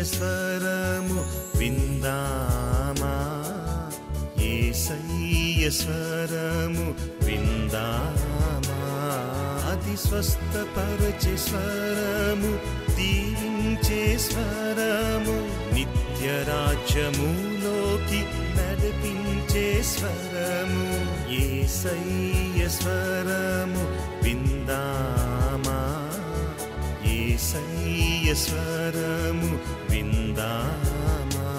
స్వరము విందామా ఏసయ్య స్వరము విందామా అది స్వస్థపరచే స్వరము దీవించే స్వరము నిత్య రాజ్యములోకి నడిపించే స్వరము ఏసయ్య స్వరము విందామా ఏసయ్య స్వరము విందామా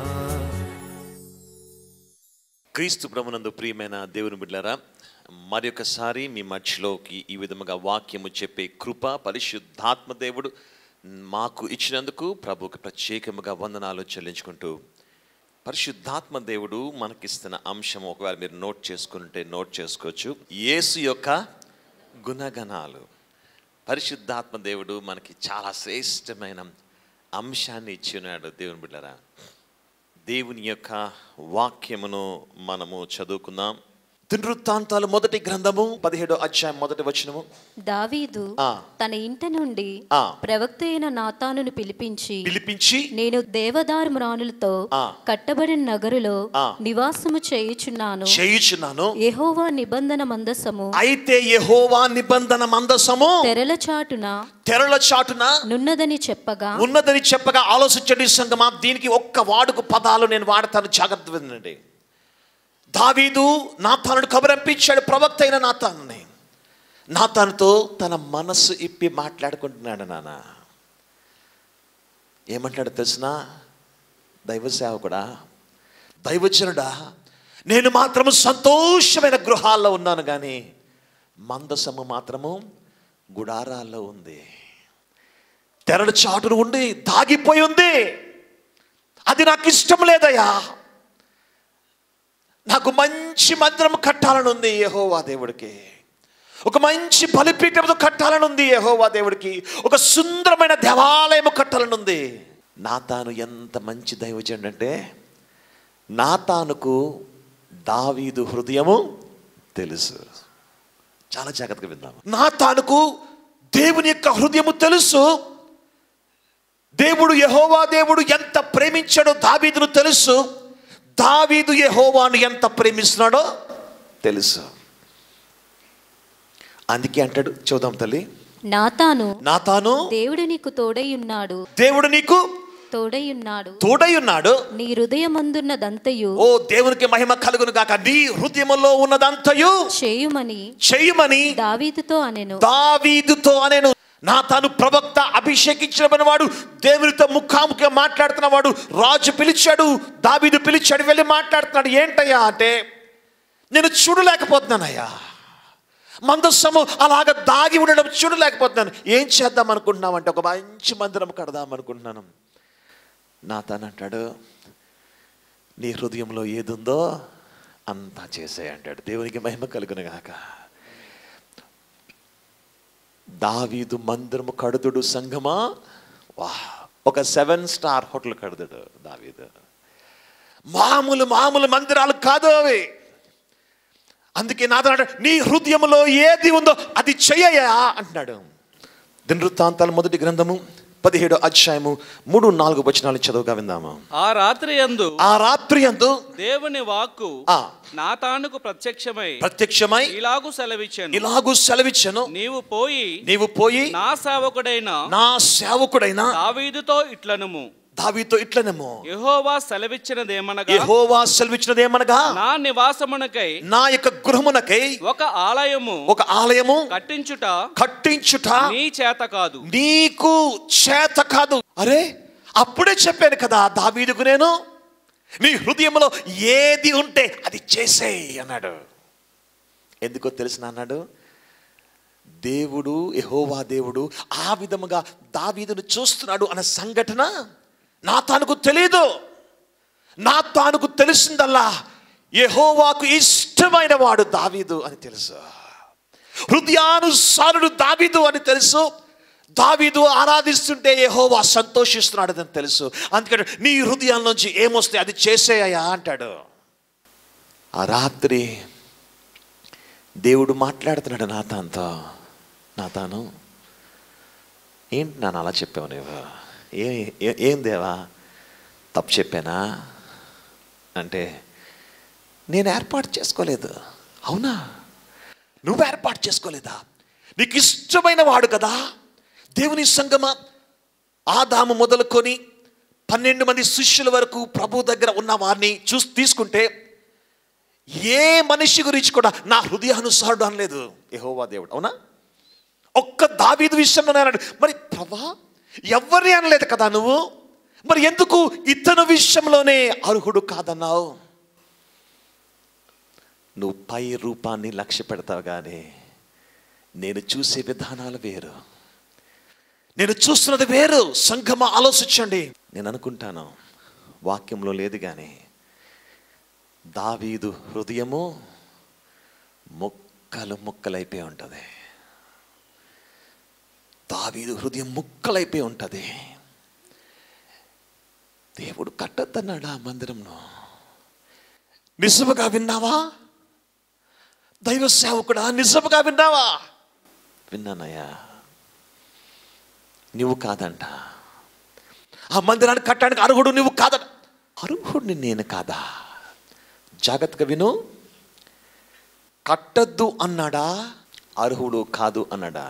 క్రీస్తు ప్రభునందు ప్రియమైన దేవుని బిడ్డారా మరి ఒకసారి మీ మధ్యలోకి ఈ విధముగా వాక్యము చెప్పే కృప పరిశుద్ధాత్మ దేవుడు మాకు ఇచ్చినందుకు ప్రభుకి ప్రత్యేకముగా వందనాలు చెల్లించుకుంటూ పరిశుద్ధాత్మ దేవుడు మనకిస్తున్న అంశం ఒకవేళ మీరు నోట్ చేసుకుంటే నోట్ చేసుకోవచ్చు యేసు యొక్క గుణగణాలు పరిశుద్ధాత్మ దేవుడు మనకి చాలా శ్రేష్టమైన అంశాన్ని ఇచ్చి ఉన్నాడు దేవుని బిడ్డరా దేవుని యొక్క వాక్యమును మనము చదువుకుందాం దినవృత్తాంతాలు మొదటి గ్రంథము పదిహేడో అధ్యాయం మొదటి వచనము దావీదు ఆ. తన ఇంట నుండి ఆ. ప్రవక్త అయిన నాతానును పిలిపించి పిలిపించి నేను దేవదారు మ్రానులతో ఆ. కట్టబడిన నగరులో ఆ. నివాసము చేయుచున్నాను చేయుచున్నాను యెహోవా నిబంధన మందసము అయితే యెహోవా నిబంధన మందసము తెరల చాటున తెరల చాటున నున్నదని చెప్పగా ఉన్నదని చెప్పగా ఆలోచించండి సంగమా దీనికి ఒక్క వాడుకు పదాలు నేను వాడతాను జాగ్రత్త వినండి దావీదు నాతానుడు కబురంపించాడు ప్రవక్త అయిన నాతానుని నాతానుతో తన మనసు ఇప్పి మాట్లాడుకుంటున్నాడు నాన్న ఏమంటాడు తెలిసిన దైవ సేవకుడా దైవజనుడా నేను మాత్రము సంతోషమైన గృహాల్లో ఉన్నాను కానీ మందసము మాత్రము గుడారాల్లో ఉంది తెరల చాటును ఉండి దాగిపోయి ఉంది అది నాకు ఇష్టం లేదయ్యా నాకు మంచి మందిరం కట్టాలని ఉంది యెహోవా దేవుడికి ఒక మంచి బలిపీఠంతో కట్టాలని ఉంది యెహోవా దేవుడికి ఒక సుందరమైన దేవాలయం కట్టాలని ఉంది నాతాను ఎంత మంచి దైవజనుడు అంటే నాతానుకు దావీదు హృదయము తెలుసు చాలా జాగ్రత్తగా విందాం నాతానుకు దేవుని యొక్క హృదయము తెలుసు దేవుడు యహోవా దేవుడు ఎంత ప్రేమించాడో దావీదును తెలుసు దావీదు యహోవాను ఎంత ప్రేమిస్తున్నాడో తెలుసు అందుకే అంటాడు చూద్దాం తల్లి నాతాను నాతాను దేవుడు నీకు తోడై ఉన్నాడు దేవుడు నీకు తోడై ఉన్నాడు తోడై ఉన్నాడు నీ హృదయమందున్నదంతయు ఓ దేవునికి మహిమ కలుగును గాక నీ హృదయములో ఉన్నదంతయు చేయుమని చేయమని దావీదుతో అనెను దావీదుతో అనేను నా తాను ప్రవక్త అభిషేకించిన వాడు దేవునితో ముఖాముఖి మాట్లాడుతున్న వాడు రాజు పిలిచాడు దావీదు పిలిచాడు వెళ్ళి మాట్లాడుతున్నాడు ఏంటయ్యా అంటే నేను చూడలేకపోతున్నానయ్యా మందస్సము అలాగ దాగి ఉండడం చూడలేకపోతున్నాను ఏం చేద్దాం అనుకుంటున్నావు అంటే ఒక మంచి మందిరం కడదాం అనుకుంటున్నాను నా తాను అంటాడు నీ హృదయంలో ఏదుందో అంతా చేసే అంటాడు దేవునికి మహిమ కలుగును గాక దావీదు మందిరము కడుదుడు సంగమా వా ఒక సెవెన్ స్టార్ హోటల్ కడుదుడు దావీదు మామూలు మామూలు మందిరాలు కాదు అవి అందుకే నాతో అంటాడు, నీ హృదయంలో ఏది ఉందో అది చెయ్యయా అంటున్నాడు దినవృత్తాంతాల మొదటి గ్రంథము పదిహేడు అధ్యాయము మూడు నాలుగు వచనాలు చదువుగా విందాము ఆ రాత్రి యందు ఆ రాత్రి అందు దేవుని వాక్కు ఆ నాతానుకు ప్రత్యక్షమై ప్రత్యక్షమై ఇలాగు సెలవిచ్చాను ఇలాగూ సెలవిచ్చను నీవు పోయి నీవు పోయి నా సేవకుడైన నా సేవకుడైన దావీదుతో ఇట్లనుము దావీతో ఇట్లనేమో యెహోవా సెలవిచ్చినదేమనగా యెహోవా సెలవిచ్చినదేమనగా నా నివాసమునకై నా యొక్క గృహమునకై ఒక ఆలయము ఒక ఆలయము కట్టించుట కట్టించుట నీ చేత కాదు నీకు చేత కాదు అరే అప్పుడే చెప్పాను కదా దావీదుకు నేను నీ హృదయంలో ఏది ఉంటే అది చేసేయ్ అన్నాడు ఎందుకో తెలిసిన అన్నాడు దేవుడు యెహోవా దేవుడు ఆ విధముగా దావీదును చూస్తున్నాడు అన్న సంఘటన నా తానుకు తెలియదు నా తానుకు తెలిసిందల్లా యెహోవాకు ఇష్టమైన వాడు దావీదు అని తెలుసు హృదయానుసారుడు దావీదు అని తెలుసు దావీదు ఆరాధిస్తుంటే యెహోవా సంతోషిస్తున్నాడు అని తెలుసు అందుకని నీ హృదయం నుంచి ఏమొస్తే అది చేసేయ్యా అంటాడు ఆ రాత్రి దేవుడు మాట్లాడుతున్నాడు నాతాన్తో నాతాను ఏంటి నాన్న అలా చెప్పావు నువ్వు ఏ ఏ- ఏం దేవా తప్పు చెప్పానా అంటే నేను ఏర్పాటు చేసుకోలేదు అవునా నువ్వు ఏర్పాటు చేసుకోలేదా నీకు ఇష్టమైన వాడు కదా దేవుని సంగమా ఆదాము మొదలుకొని పన్నెండు మంది శిష్యుల వరకు ప్రభు దగ్గర ఉన్న వారిని చూసి తీసుకుంటే ఏ మనిషి గురించి కూడా నా హృదయానుసారుడు అనలేదు యెహోవా దేవుడు అవునా ఒక్క దావీదు విషయంలో అన్నాడు మరి ప్రభా ఎవరిని అనలేదు కదా నువ్వు మరి ఎందుకు ఇతను విషయంలోనే అర్హుడు కాదన్నావు నువ్వు పై రూపాన్ని లక్ష్య పెడతావు కానీ నేను చూసే విధానాలు వేరు నేను చూస్తున్నది వేరు సంఘమ ఆలోచించండి నేను అనుకుంటాను వాక్యంలో లేదు కానీ దావీదు హృదయము ముక్కలు ముక్కలైపోయి ఉంటుంది దావీదు హృదయం ముక్కలైపోయి ఉంటుంది దేవుడు కట్టొద్దన్నాడు ఆ మందిరంను నిజముగా విన్నావా దైవ సేవకుడా నిజముగా విన్నావా విన్నానయ్యా నువ్వు కాదంట ఆ మందిరాన్ని కట్టడానికి అర్హుడు నువ్వు కాదట అర్హుడిని నేను కాదా జాగ్రత్తగా విను కట్టద్దు అన్నాడా అర్హుడు కాదు అన్నాడా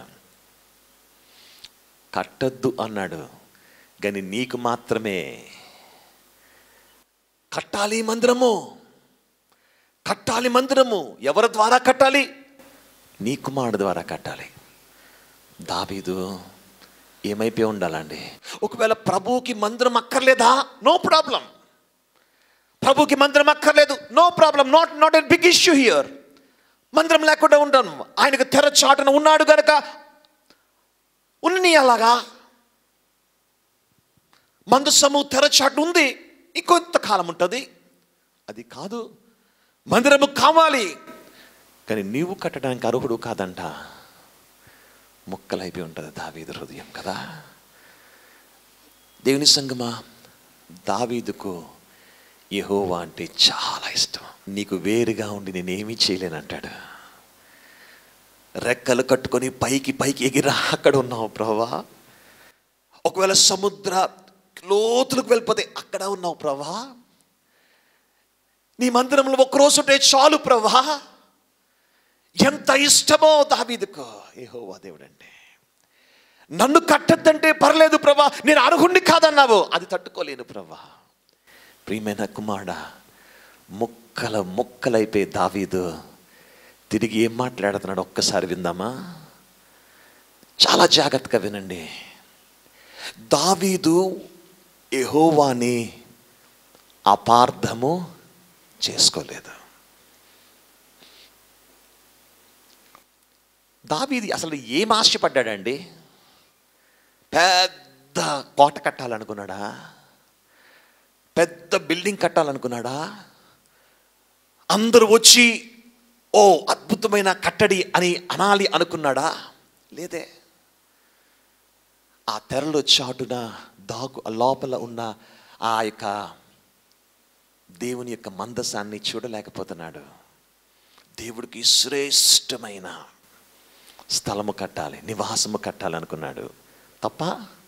కట్టద్దు అన్నాడు కానీ నీకు మాత్రమే కట్టాలి మందిరము కట్టాలి మందిరము ఎవరి ద్వారా కట్టాలి నీ కుమారుడు ద్వారా కట్టాలి దావీదు ఏమైపోయి ఉండాలండి ఒకవేళ ప్రభువుకి మందిరం అక్కర్లేదా నో ప్రాబ్లం ప్రభుకి మందిరం అక్కర్లేదు no problem not not an big issue here మందిరం లేకుండా ఉంటాను ఆయనకు తెర చాటున ఉన్నాడు గనక ఉన్నని అలాగా మందసము తెర చాటు ఉంది ఇంకొంత కాలం ఉంటుంది అది కాదు మందిరము కావాలి కానీ నీవు కట్టడానికి అర్హుడు కాదంట ముక్కలైపోయి ఉంటుంది దావీదు హృదయం కదా దేవుని సంగమా దావీదుకు యెహోవా అంటే చాలా ఇష్టం నీకు వేరుగా ఉండి నేనేమీ చేయలేనంటాడు రెక్కలు కట్టుకొని పైకి పైకి ఎగిరా అక్కడ ఉన్నావు ప్రభా ఒకవేళ సముద్ర లోతులకు వెళ్ళిపోతే అక్కడ ఉన్నావు ప్రభా నీ మందిరంలో ఒక్కరోజు ఉంటే చాలు ప్రభా ఎంత ఇష్టమో దావీదుకో ఏహోవా దేవుడు అంటే నన్ను కట్టద్దంటే పర్లేదు ప్రభా నేను అర్హుణ్ణి కాదన్నావు అది తట్టుకోలేను ప్రభా ప్రియమైన కుమారుడా ముక్కల ముక్కలైపోయి దావీదు తిరిగి ఏం మాట్లాడుతున్నాడు ఒక్కసారి విందామా చాలా జాగ్రత్తగా వినండి దావీదు ఎహోవాని అపార్థము చేసుకోలేదు దావీది అసలు ఏం ఆశపడ్డాడండి పెద్ద కోట కట్టాలనుకున్నాడా పెద్ద బిల్డింగ్ కట్టాలనుకున్నాడా అందరూ వచ్చి ఓ అద్భుతమైన కట్టడి అని అనాలి అనుకున్నాడా లేదే ఆ తెరలో చాటున దాగు లోపల ఉన్న ఆ యొక్క దేవుని యొక్క మందసాన్ని చూడలేకపోతున్నాడు దేవుడికి శ్రేష్టమైన స్థలము కట్టాలి నివాసము కట్టాలనుకున్నాడు తప్ప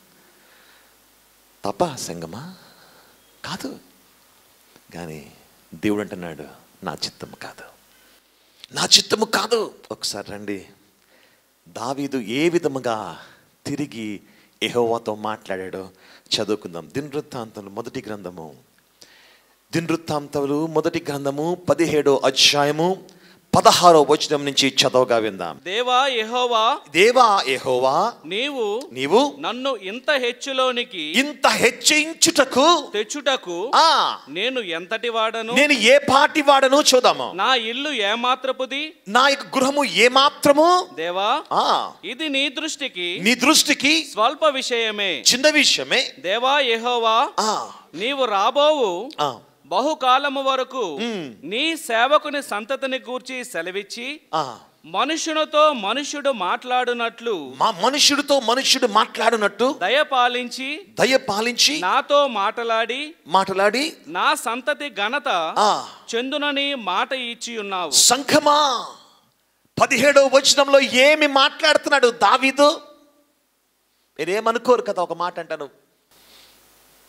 తప్ప సంగమా కాదు కానీ దేవుడు అంటున్నాడు నా చిత్తము కాదు నా చిత్తము కాదు ఒకసారి రండి దావీదు ఏ విధముగా తిరిగి ఎహోవాతో మాట్లాడాడో చదువుకుందాం దినవృత్తాంతములు మొదటి గ్రంథము దినవృత్తాంతములు మొదటి గ్రంథము పదిహేడో అధ్యాయము పదహారో వచనం నుంచి చదవగా విందాం దేవా యెహోవా దేవా ఎహోవా నీవు నీవు నన్ను ఇంత హెచ్చులోనికి ఇంత హెచ్చించుటకు తెచ్చుటకు ఆ నేను ఎంతటి వాడను నేను ఏ పాటి వాడను చూద్దాము నా ఇల్లు ఏమాత్రపుది నా యొక్క గృహము ఏ మాత్రము దేవా ఆ ఇది నీ దృష్టికి నీ దృష్టికి స్వల్ప విషయమే చిన్న విషయమే దేవా యెహోవా ఆ నీవు రాబోవు ఆ బహుకాలము వరకు మ్. నీ సేవకుని సంతతిని గూర్చి సెలవిచ్చి ఆ మనుషునితో మనుషుడు మాట్లాడునట్లు మా మనుషుడితో మనుషుడు మాట్లాడినట్టు దయ పాలించి దయ పాలించి నాతో మాటలాడి మాట్లాడి నా సంతతి ఘనత ఆ చెందునని మాట ఇచ్చి ఉన్నావు సంఘమా పదిహేడవ వచనంలో ఏమి మాట్లాడుతున్నాడు దావీదు మీరేమనుకోరు కదా ఒక మాట అంటాను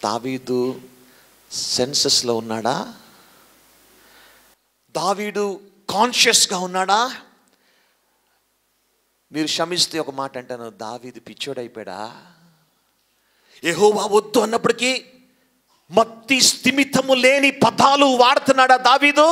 దావీదు సెన్సెస్లో ఉన్నాడా దావీడు కాన్షియస్గా ఉన్నాడా మీరు క్షమిస్తే ఒక మాట అంటాను దావీదు పిచ్చోడైపోయాడా యెహోవా వద్దు అన్నప్పటికీ మత్తి స్థిమితము లేని పదాలు వాడుతున్నాడా దావీదు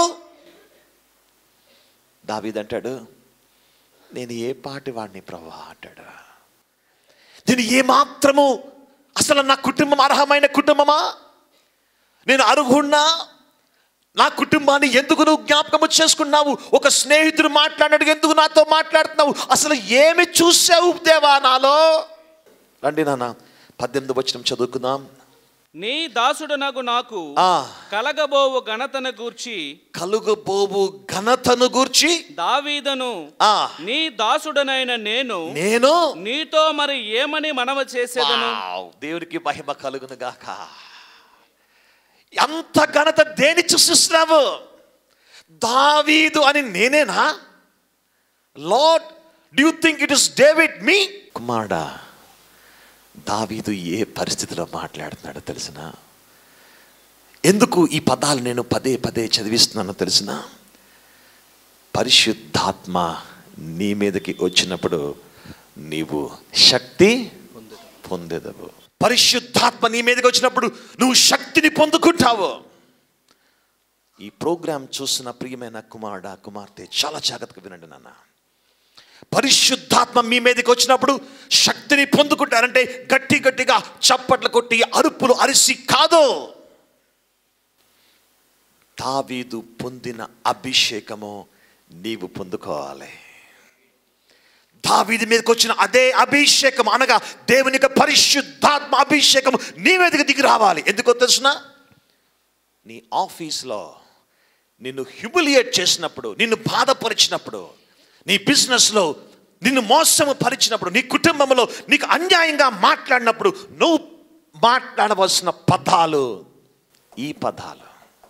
దావీదు అంటాడు నేను ఏ పాటి వాడిని ప్రభా అంటాడు నేను ఏమాత్రము అసలు నా కుటుంబం అర్హమైన కుటుంబమా నేను అర్హున్నా నా కుటుంబాన్ని ఎందుకు నువ్వు జ్ఞాపకము చేసుకున్నావు ఒక స్నేహితుడు మాట్లాడినట్టు ఎందుకు నాతో మాట్లాడుతున్నావు అసలు ఏమి చూసావు దేవా నాలో రండి నాన్న పద్దెనిమిది వచ్చిన చదువుకుందాం నీ దాసుడనగు నాకు ఆ కలగబోవు ఘనతను గూర్చి కలుగబోవు ఘనతను గూర్చి దావీదను ఆ నీ దాసుడనైన నేను నేను నీతో మరి ఏమని మనవ చేసేదను వావ్, దేవునికి మహిమ కలుగును గాక ఎంత ఘనత దేని చూస్తున్నావు దావీదు అని నేనేనా Lord do you think it is David మీ కుమారుడా దావీదు ఏ పరిస్థితిలో మాట్లాడుతున్నాడో తెలిసిన ఎందుకు ఈ పదాలు నేను పదే పదే చదివిస్తున్నానో తెలిసిన పరిశుద్ధాత్మ నీ మీదకి వచ్చినప్పుడు నీవు శక్తి పొందేదవు పరిశుద్ధాత్మ నీ మీదకి వచ్చినప్పుడు నువ్వు శక్తిని పొందుకుంటావు ఈ ప్రోగ్రాం చూసిన ప్రియమైన కుమారుడ కుమార్తె చాలా జాగ్రత్తగా వినండి నాన్న పరిశుద్ధాత్మ మీ మీదకి వచ్చినప్పుడు శక్తిని పొందుకుంటారంటే గట్టి గట్టిగా చప్పట్లు కొట్టి అరుపులు అరిసి కాదు దావీదు పొందిన అభిషేకము నీవు పొందుకోవాలి దావీది మీదకి వచ్చిన అదే అభిషేకం అనగా దేవుని యొక్క పరిశుద్ధాత్మ అభిషేకం నీ మీదకి దిగి రావాలి ఎందుకో తెలుసిన నీ ఆఫీస్లో నిన్ను హ్యూమిలియేట్ చేసినప్పుడు నిన్ను బాధపరిచినప్పుడు నీ బిజినెస్లో నిన్ను మోసము పరిచినప్పుడు నీ కుటుంబంలో నీకు అన్యాయంగా మాట్లాడినప్పుడు నువ్వు మాట్లాడవలసిన పదాలు ఈ పదాలు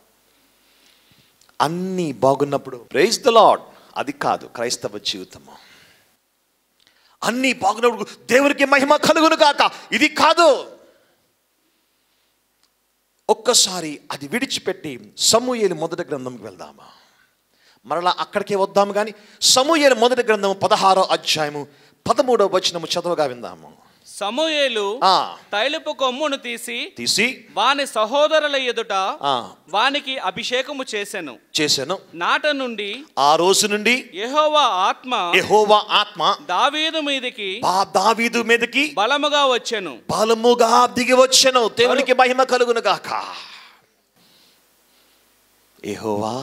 అన్నీ బాగున్నప్పుడు ప్రైజ్ ద లాడ్ అది కాదు క్రైస్తవ జీవితము అన్నీ బాగున్నప్పుడు దేవునికి మహిమ కలుగును కాక ఇది కాదు ఒక్కసారి అది విడిచిపెట్టి సమూయేలు మొదటి గ్రంథంకి వెళ్దామా మరలా అక్కడికే వద్దాము కానీ సమూయేలు మొదటి గ్రంథము పదహారో అధ్యాయము పదమూడవ వచనము చదవగా విందాము సమూయేలు ఆ తైలపు కొమ్మును తీసి తీసి వాని సహోదరుల ఎదుట ఆ వానికి అభిషేకము చేసెను చేశాను నాట నుండి ఆ రోజు నుండి యెహోవా ఆత్మ యెహోవా ఆత్మ దావీదు మీదికి బా దావీదు మీదకి బలముగా వచ్చెను బలముగా దిగి వచ్చెను దేవునికి మహిమ కలుగును గాక యెహోవా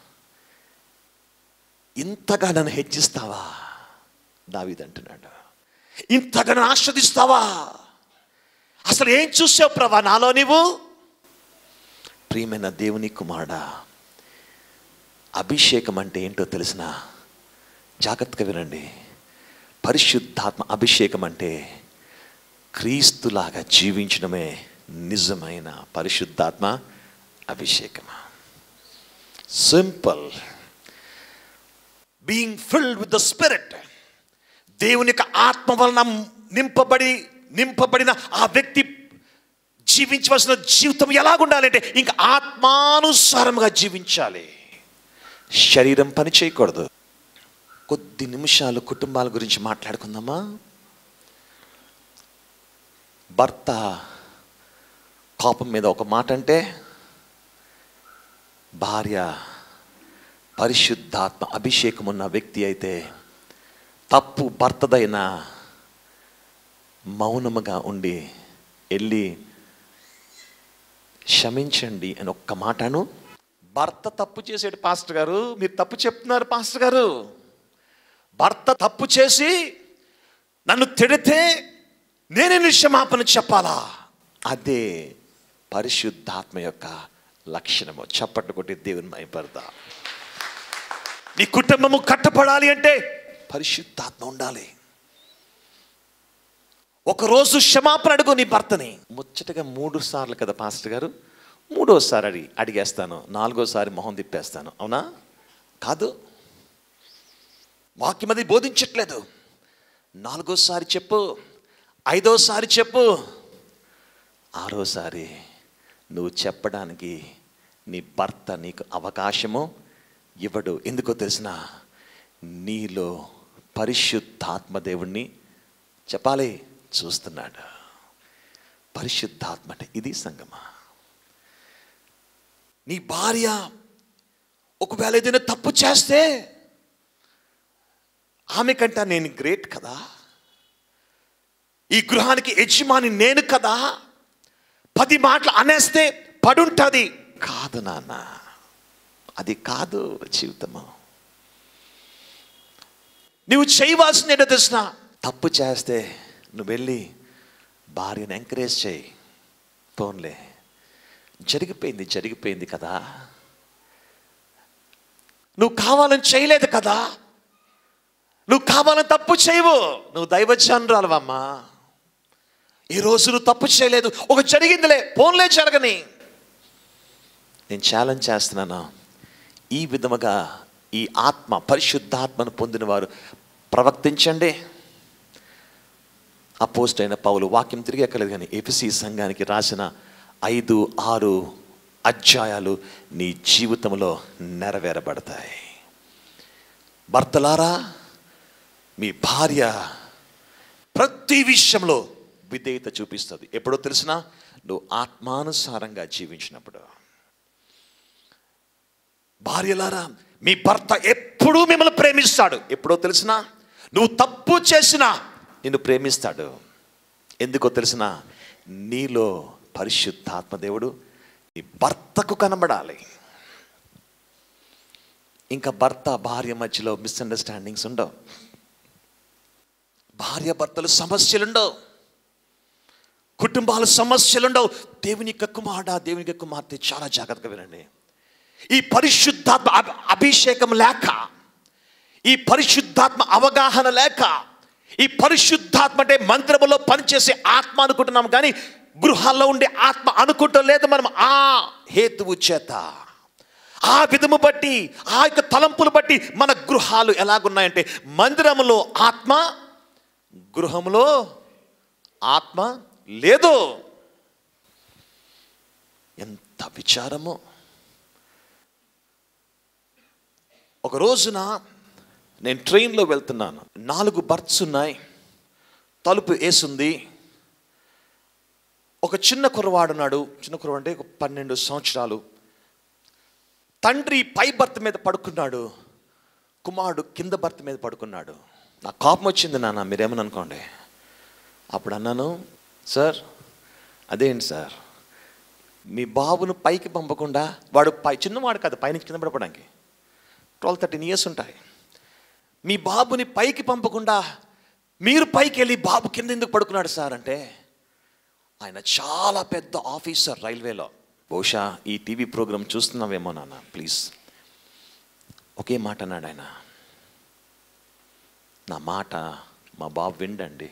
ఇంతగా నన్ను హెచ్చిస్తావా దావీదు అంటున్నాడు ఇంతగా నన్ను ఆస్వాదిస్తావా అసలు ఏం చూసావు ప్రభా నాలో నీవు ప్రియమైన దేవుని కుమారుడా అభిషేకం అంటే ఏంటో తెలిసిన జాగ్రత్తగా వినండి పరిశుద్ధాత్మ అభిషేకం అంటే క్రీస్తులాగా జీవించడమే నిజమైన పరిశుద్ధాత్మ అభిషేకం simple being filled with the spirit దేవుని యొక్క ఆత్మ వలన నింపబడి నింపబడిన ఆ వ్యక్తి జీవించవలసిన జీవితం ఎలాగుండాలంటే ఇంకా ఆత్మానుసారంగా జీవించాలి శరీరం పని చేయకూడదు కొద్ది నిమిషాలు కుటుంబాల గురించి మాట్లాడుకుందామా భర్త కోపం మీద ఒక మాట అంటే భార్య పరిశుద్ధాత్మ అభిషేకం ఉన్న వ్యక్తి అయితే తప్పు భర్తదైన మౌనముగా ఉండి వెళ్ళి క్షమించండి అని ఒక్క మాటను భర్త తప్పు చేసాడు పాస్టర్ గారు మీరు తప్పు చెప్తున్నారు పాస్టర్ గారు భర్త తప్పు చేసి నన్ను తిడితే నేనే నిక్షమాపణ చెప్పాలా అదే పరిశుద్ధాత్మ యొక్క లక్షణము చప్పట్లు కొట్టి దేవుని మైపడదా నీ కుటుంబము కట్టపడాలి అంటే పరిశుద్ధాత్మ ఉండాలి ఒకరోజు క్షమాపణ అడుగు నీ భర్తని ముచ్చటగా మూడు సార్లు కదా పాస్టర్ గారు మూడోసారి అడిగి అడిగేస్తాను నాలుగోసారి మొహం తిప్పేస్తాను అవునా కాదు వాక్యం అది బోధించట్లేదు నాలుగోసారి చెప్పు ఐదోసారి చెప్పు ఆరోసారి నువ్వు చెప్పడానికి నీ భర్త నీకు అవకాశము ఇవ్వడు ఎందుకో తెలిసిన నీలో పరిశుద్ధాత్మ దేవుణ్ణి చెప్పాలి చూస్తున్నాడు పరిశుద్ధాత్మ అంటే ఇది సంగమా నీ భార్య ఒకవేళ ఏదైనా తప్పు చేస్తే ఆమె కంట నేను గ్రేట్ కదా ఈ గృహానికి యజమాని నేను కదా పది మాటలు అనేస్తే పడుంటుంది కాదు నాన్న అది కాదు జీవితము నువ్వు చేయవలసింది ఏంటో తెలిసిన తప్పు చేస్తే నువ్వు వెళ్ళి భార్యను ఎంకరేజ్ చేయి పోన్లే జరిగిపోయింది జరిగిపోయింది కదా నువ్వు కావాలని చేయలేదు కదా నువ్వు కావాలని తప్పు చేయవు నువ్వు దైవజనరాలవమ్మా ఈ రోజు నువ్వు తప్పు చేయలేదు ఒక జరిగిందిలే పోన్లే జరగని నేను ఛాలెంజ్ చేస్తున్నాను ఈ విధముగా ఈ ఆత్మ పరిశుద్ధాత్మను పొందిన వారు ప్రవర్తించండి అపోస్ట్ అయిన పౌలు వాక్యం తిరిగి ఎక్కలేదు కానీ ఎఫిసి సంఘానికి రాసిన ఐదు ఆరు అధ్యాయాలు నీ జీవితంలో నెరవేరబడతాయి భర్తలారా మీ భార్య ప్రతి విషయంలో విధేయత చూపిస్తుంది ఎప్పుడో తెలిసినా నువ్వు ఆత్మానుసారంగా జీవించినప్పుడు భార్యలారా మీ భర్త ఎప్పుడూ మిమ్మల్ని ప్రేమిస్తాడు ఎప్పుడో తెలిసినా నువ్వు తప్పు చేసినా నిన్ను ప్రేమిస్తాడు ఎందుకో తెలిసినా నీలో పరిశుద్ధాత్మ దేవుడు నీ భర్తకు కనబడాలి ఇంకా భర్త భార్య మధ్యలో మిస్అండర్స్టాండింగ్స్ ఉండవు భార్య భర్తలు సమస్యలుండవు కుటుంబాల సమస్యలుండవు దేవుని యొక్క కుమారుడ దేవుని యొక్క కుమార్తె చాలా జాగ్రత్తగా వినండి ఈ పరిశుద్ధాత్మ అభి- అభిషేకం లేక ఈ పరిశుద్ధాత్మ అవగాహన లేక ఈ పరిశుద్ధాత్మ అంటే మందిరములో పనిచేసే ఆత్మ అనుకుంటున్నాం కానీ గృహాల్లో ఉండే ఆత్మ అనుకుంటం లేదు మనం ఆ హేతువు చేత ఆ విధము బట్టి ఆ యొక్క తలంపులు బట్టి మన గృహాలు ఎలాగున్నాయంటే మందిరములో ఆత్మ గృహములో ఆత్మ లేదు ఎంత విచారమో ఒక రోజున నేను ట్రైన్లో వెళ్తున్నాను నాలుగు బర్త్స్ ఉన్నాయి తలుపు వేసుంది ఒక చిన్న కుర్రవాడు ఉన్నాడు చిన్న కుర్రవాడు అంటే ఒక పన్నెండు సంవత్సరాలు తండ్రి పై బర్త్ మీద పడుకున్నాడు కుమారుడు కింద బర్త్ మీద పడుకున్నాడు నా కోపం వచ్చింది నాన్న మీరేమని అనుకోండి అప్పుడు అన్నాను సార్ అదేంటి సార్ మీ బాబును పైకి పంపకుండా వాడు పై చిన్నవాడు కాదు పైనుంచి కింద పడపడానికి ట్వెల్వ్ థర్టీన్ ఇయర్స్ ఉంటాయి మీ బాబుని పైకి పంపకుండా మీరు పైకి వెళ్ళి బాబు కింద ఎందుకు పడుకున్నాడు సార్ అంటే ఆయన చాలా పెద్ద ఆఫీసర్ రైల్వేలో బహుశా ఈ టీవీ ప్రోగ్రామ్ చూస్తున్నావేమో నాన్న ప్లీజ్ ఒకే మాట అన్నాడు ఆయన నా మాట మా బాబు విండండి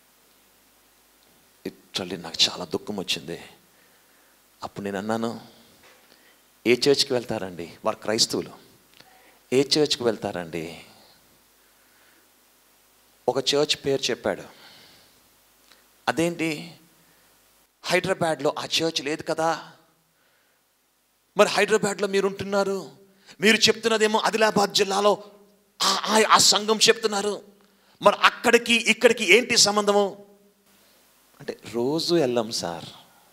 ఇట్లీ నాకు చాలా దుఃఖం వచ్చింది అప్పుడు నేను అన్నాను ఏ చర్చ్కి వెళ్తారండి వారు క్రైస్తవులు ఏ చర్చ్కి వెళ్తారండి ఒక చర్చ్ పేరు చెప్పాడు అదేంటి హైదరాబాద్లో ఆ చర్చ్ లేదు కదా మరి హైదరాబాద్లో మీరు ఉంటున్నారు మీరు చెప్తున్నదేమో ఆదిలాబాద్ జిల్లాలో ఆ- ఆ- ఆ సంఘం చెప్తున్నారు మరి అక్కడికి ఇక్కడికి ఏంటి సంబంధము అంటే రోజు వెళ్ళాం సార్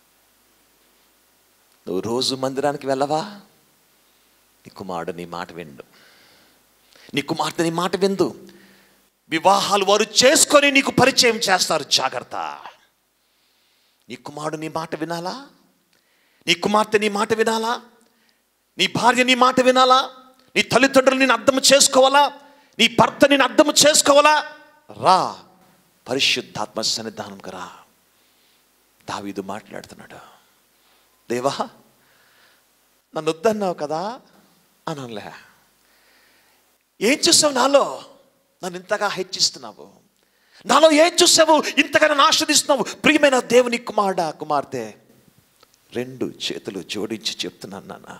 నువ్వు రోజు మందిరానికి వెళ్ళవా నీ కుమారుడు నీ మాట విండు నీ కుమార్తె నీ మాట విందు వివాహాలు వారు చేసుకొని నీకు పరిచయం చేస్తారు జాగ్రత్త నీ కుమారుడు నీ మాట వినాలా నీ కుమార్తె నీ మాట వినాలా నీ భార్య నీ మాట వినాలా నీ తల్లిదండ్రులు నేను అర్థం చేసుకోవాలా నీ భర్త నేను అర్థం చేసుకోవాలా రా పరిశుద్ధాత్మ సన్నిధానంకి రా దావీదు మాట్లాడుతున్నాడు దేవా నన్ను వద్దన్నావు కదా అనలే ఏం చూసావు నాలో నన్ను ఇంతగా హెచ్చిస్తున్నావు నాలో ఏం చూసావు ఇంతగా నన్ను ఆస్వాదిస్తున్నావు ప్రియమైన దేవుని కుమారుడా కుమార్తె రెండు చేతులు జోడించి చెప్తున్నాను నాన్న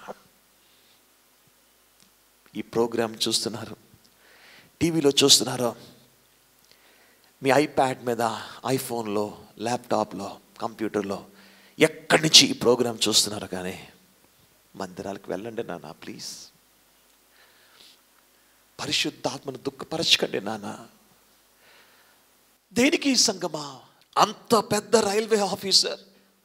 ఈ ప్రోగ్రాం చూస్తున్నారు టీవీలో చూస్తున్నారు మీ ఐప్యాడ్ మీద ఐఫోన్లో ల్యాప్టాప్లో కంప్యూటర్లో ఎక్కడి నుంచి ఈ ప్రోగ్రాం చూస్తున్నారు కానీ మందిరాలకు వెళ్ళండి నాన్న ప్లీజ్ పరిశుద్ధాత్మను దుఃఖపరచకండి నాన్న దేనికి ఈ సంగమా అంత పెద్ద రైల్వే ఆఫీసర్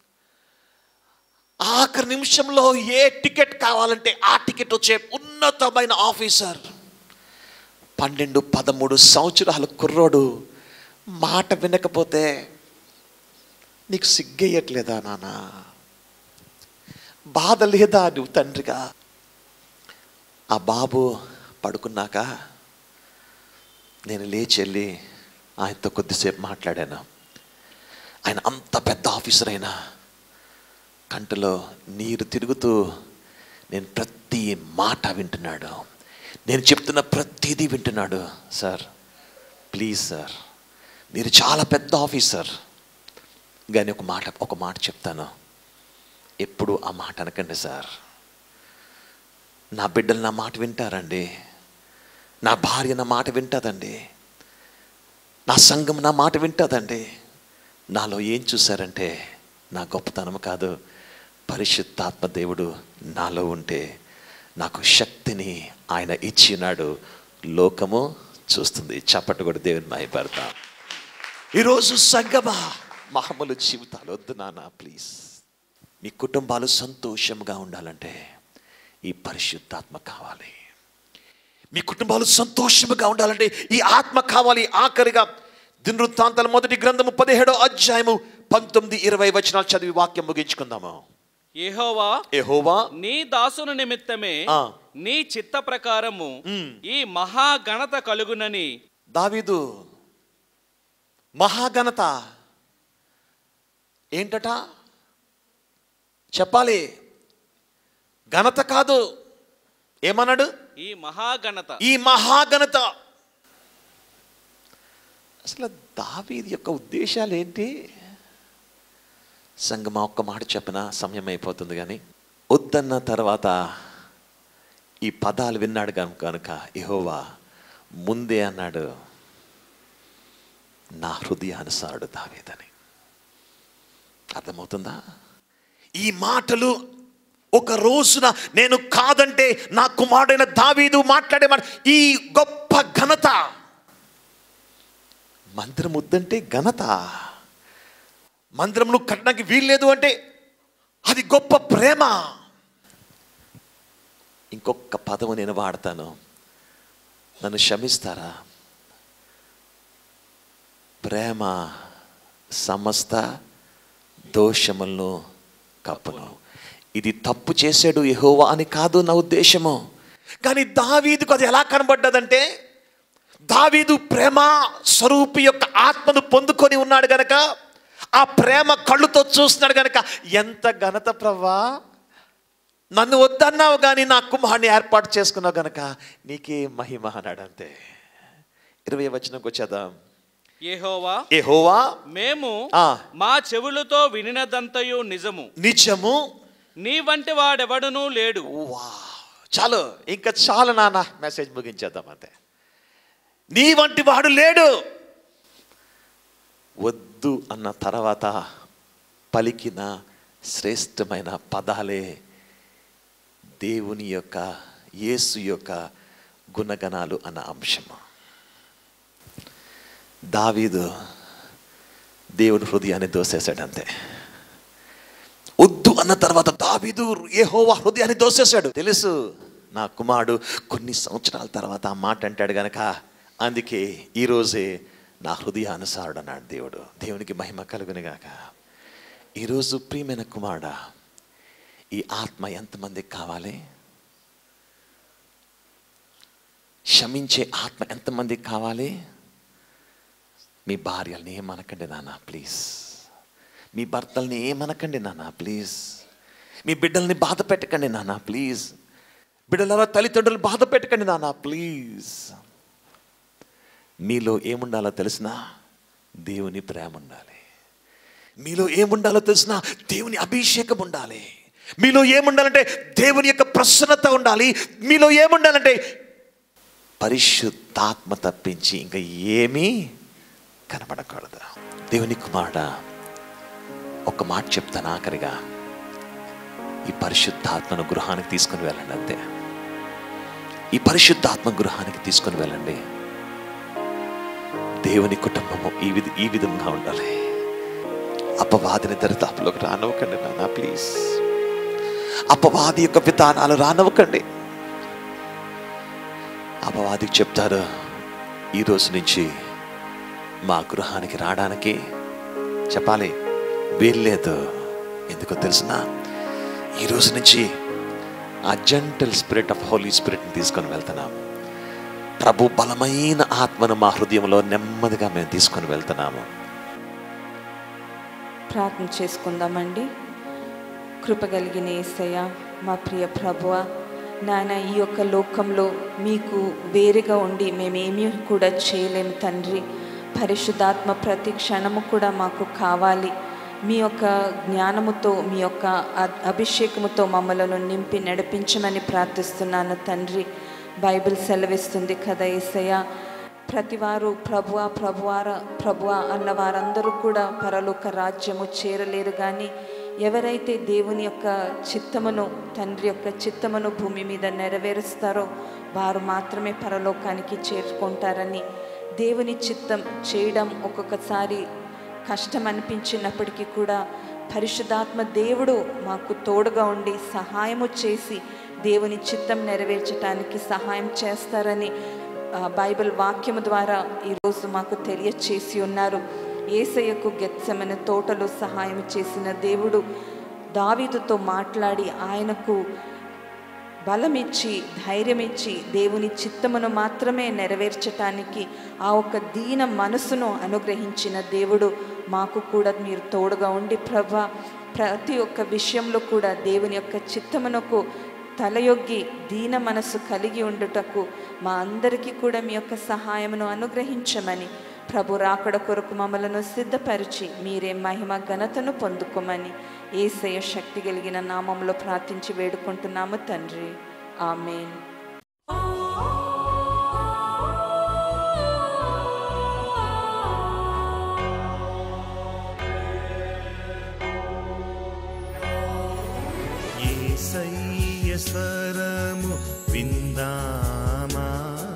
ఆఖరి నిమిషంలో ఏ టికెట్ కావాలంటే ఆ టికెట్ వచ్చే ఉన్నతమైన ఆఫీసర్ పన్నెండు పదమూడు సంవత్సరాల కుర్రోడు మాట వినకపోతే నీకు సిగ్గేయట్లేదా నాన్న బాధ లేదా నువ్వు తండ్రిగా ఆ బాబు పడుకున్నాక నేను లేచి వెళ్ళి ఆయనతో కొద్దిసేపు మాట్లాడాను ఆయన అంత పెద్ద ఆఫీసర్ అయినా కంటిలో నీరు తిరుగుతూ నేను ప్రతి మాట వింటున్నాడు నేను చెప్తున్న ప్రతిదీ వింటున్నాడు సార్ ప్లీజ్ సార్ మీరు చాలా పెద్ద ఆఫీసర్ కానీ ఒక మాట ఒక మాట చెప్తాను ఎప్పుడు ఆ మాట అనకండి సార్ నా బిడ్డలు నా మాట వింటారండి నా భార్య నా మాట వింటుందండి నా సంఘం నా మాట వింటుందండి నాలో ఏం చూశారంటే నా గొప్పతనం కాదు పరిశుద్ధాత్మ దేవుడు నాలో ఉంటే నాకు శక్తిని ఆయన ఇచ్చినాడు లోకము చూస్తుంది చప్పట్టు కూడా దేవుని మాయపడతా ఈరోజు సంగమా మామూలు జీవితాలు వద్దు నాన్న ప్లీజ్ మీ కుటుంబాలు సంతోషంగా ఉండాలంటే ఈ పరిశుద్ధాత్మ కావాలి మీ కుటుంబాలు సంతోషంగా ఉండాలంటే ఈ ఆత్మ కావాలి ఆఖరిగా దినవృత్తాంతాల మొదటి గ్రంథము పదిహేడో అధ్యాయము పంతొమ్మిది ఇరవై వచనాలు చదివి వాక్యం ముగించుకుందాము యెహోవా ఏహోవా నీ దాసుని నిమిత్తమే ఆ. నీ చిత్త ప్రకారము మ్. ఈ మహాఘనత కలుగునని దావీదు మహాఘనత ఏంటట చెప్పాలి ఘనత కాదు ఏమన్నాడు ఈ మహాఘనత ఈ మహాఘనత అసలు దావీది యొక్క ఉద్దేశాలు ఏంటి సంగమా ఒక్క మాట చెప్పిన సమయం అయిపోతుంది కానీ వద్దన్న తర్వాత ఈ పదాలు విన్నాడు కనుక కనుక ఇహోవా ముందే అన్నాడు నా హృదయానుసారుడు దావీదని అర్థమవుతుందా ఈ మాటలు ఒక రోజున నేను కాదంటే నా కుమారుడైన దావీదు మాట్లాడే మాట ఈ గొప్ప ఘనత మందిరం వద్దంటే ఘనత మందిరం నువ్వు కట్టడానికి వీల్లేదు అంటే అది గొప్ప ప్రేమ ఇంకొక పదము నేను వాడతాను నన్ను క్షమిస్తారా ప్రేమ సమస్త దోషములను కప్పును ఇది తప్పు చేశాడు యెహోవా అని కాదు నా ఉద్దేశము కానీ దావీదుకు అది ఎలా కనబడ్డదంటే దావీదు ప్రేమ స్వరూపి యొక్క ఆత్మను పొందుకొని ఉన్నాడు గనక ఆ ప్రేమ కళ్ళుతో చూస్తున్నాడు గనక ఎంత ఘనత ప్రవ్వా నన్ను వద్దన్నావు కానీ నా కుమారుని ఏర్పాటు చేసుకున్నావు గనక నీకే మహిమ అన్నాడు అంతే ఇరవై వచనంకి వచ్చేద్దాం యెహోవా ఏహోవా మేము ఆ. మా చెవులతో వినినదంతయు నిజము నిజము నీ వంటి వాడెవడునూ లేడు వా చాలు ఇంకా చాలు నాన్న మెసేజ్ ముగించేద్దాం అంతే నీ వంటి వాడు లేడు వద్దు అన్న తర్వాత పలికిన శ్రేష్టమైన పదాలే దేవుని యొక్క యేసు యొక్క గుణగణాలు అన్న అంశము దావీదు దేవుడు హృదయాన్ని దోసేశాడు అంతే వద్దు అన్న తర్వాత దావీదు ఏహోవా హృదయాన్ని దోసేశాడు తెలుసు నా కుమారుడు కొన్ని సంవత్సరాల తర్వాత ఆ మాట అంటాడు గనక అందుకే ఈరోజే నా హృదయానుసారుడు అన్నాడు దేవుడు దేవునికి మహిమ కలుగునిగాక ఈరోజు ప్రియమైన కుమారుడా ఈ ఆత్మ ఎంతమందికి కావాలి క్షమించే ఆత్మ ఎంతమందికి కావాలి మీ భార్యల్ని ఏమనకండి నాన్న ప్లీజ్ మీ భర్తల్ని ఏమనకండి నాన్న ప్లీజ్ మీ బిడ్డల్ని బాధ పెట్టకండి నాన్న ప్లీజ్ బిడ్డల తల్లిదండ్రులు బాధ పెట్టకండి నాన్న ప్లీజ్ మీలో ఏముండాలో తెలిసిన దేవుని ప్రేమ ఉండాలి మీలో ఏముండాలో తెలిసిన దేవుని అభిషేకం ఉండాలి మీలో ఏముండాలంటే దేవుని యొక్క ప్రసన్నత ఉండాలి మీలో ఏముండాలంటే పరిశుద్ధాత్మ తప్పించి ఇంకా ఏమీ కనబడకూడదు దేవుని కుమారుడా ఒక మాట చెప్తాను ఆఖరిగా ఈ పరిశుద్ధాత్మను గృహానికి తీసుకుని వెళ్ళండి అంతే ఈ పరిశుద్ధాత్మ గృహానికి తీసుకుని వెళ్ళండి దేవుని కుటుంబము ఈ విధ ఈ విధంగా ఉండాలి అపవాదిని దరిదాపులోకి రానవ్వకండి నాన్న ప్లీజ్ అపవాది యొక్క విధానాలు రానవ్వకండి అపవాదికి చెప్తారు ఈ రోజు నుంచి మా గృహానికి రావడానికి చెప్పాలి వీల్లేదు ఎందుకో తెలిసిన ఈ రోజు నుంచి ఆ జెంటల్ స్పిరిట్ ఆఫ్ హోలీ స్పిరిట్ని తీసుకొని వెళ్తున్నాం ప్రభు బలమైన ఆత్మను మా హృదయంలో నెమ్మదిగా మేము తీసుకొని వెళ్తున్నాము ప్రార్థన చేసుకుందామండి కృపగలిగిన ఏసయ్య మా ప్రియ ప్రభువ నాయన ఈ యొక్క లోకంలో మీకు వేరుగా ఉండి మేమేమీ కూడా చేయలేము తండ్రి పరిశుద్ధాత్మ ప్రతి క్షణము కూడా మాకు కావాలి మీ యొక్క జ్ఞానముతో మీ యొక్క అ- అభిషేకముతో మమ్మలను నింపి నడిపించమని ప్రార్థిస్తున్నాను తండ్రి బైబిల్ సెలవిస్తుంది కదా ఏసయ్య ప్రతివారు ప్రభువ ప్రభువార ప్రభువ అన్న వారందరూ కూడా పరలోక రాజ్యము చేరలేరు కానీ ఎవరైతే దేవుని యొక్క చిత్తమును తండ్రి యొక్క చిత్తమును భూమి మీద నెరవేరుస్తారో వారు మాత్రమే పరలోకానికి చేరుకుంటారని దేవుని చిత్తం చేయడం ఒక్కొక్కసారి కష్టం అనిపించినప్పటికీ కూడా పరిశుద్ధాత్మ దేవుడు మాకు తోడుగా ఉండి సహాయము చేసి దేవుని చిత్తం నెరవేర్చడానికి సహాయం చేస్తారని ఆ, బైబిల్ వాక్యము ద్వారా ఈరోజు మాకు తెలియచేసి ఉన్నారు ఏసయ్యకు గెత్సమైన తోటలో సహాయం చేసిన దేవుడు దావీదుతో మాట్లాడి ఆయనకు బలమిచ్చి ధైర్యమిచ్చి దేవుని చిత్తమును మాత్రమే నెరవేర్చటానికి ఆ ఒక్క దీన మనసును అనుగ్రహించిన దేవుడు మాకు కూడా మీరు తోడుగా ఉండి ప్రభా ప్రతి ఒక్క విషయంలో కూడా దేవుని యొక్క చిత్తమునకు తలయొగ్గి దీన మనసు కలిగి ఉండుటకు మా అందరికీ కూడా మీ యొక్క సహాయమును అనుగ్రహించమని ప్రభు రాకడ కొరకు మమ్మలను సిద్ధపరిచి మీరే మహిమ ఘనతను పొందుకోమని ఏసయ శక్తి కలిగిన నామంలో ప్రార్థించి వేడుకుంటున్నాము తండ్రి ఆమెన్ ఏసయ్య స్వరము విందామా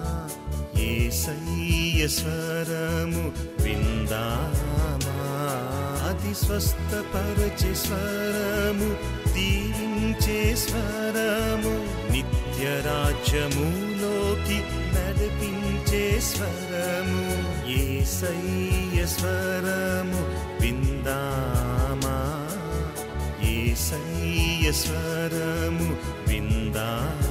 ఏసయ్య స్వరము విందామా అది స్వస్థపరచే స్వరము దీవించే స్వరము నిత్య రాజ్యములోకి నడిపించే స్వరము ఏసయ్య స్వరము విందామా ఏసయ్య స్వరము విందామా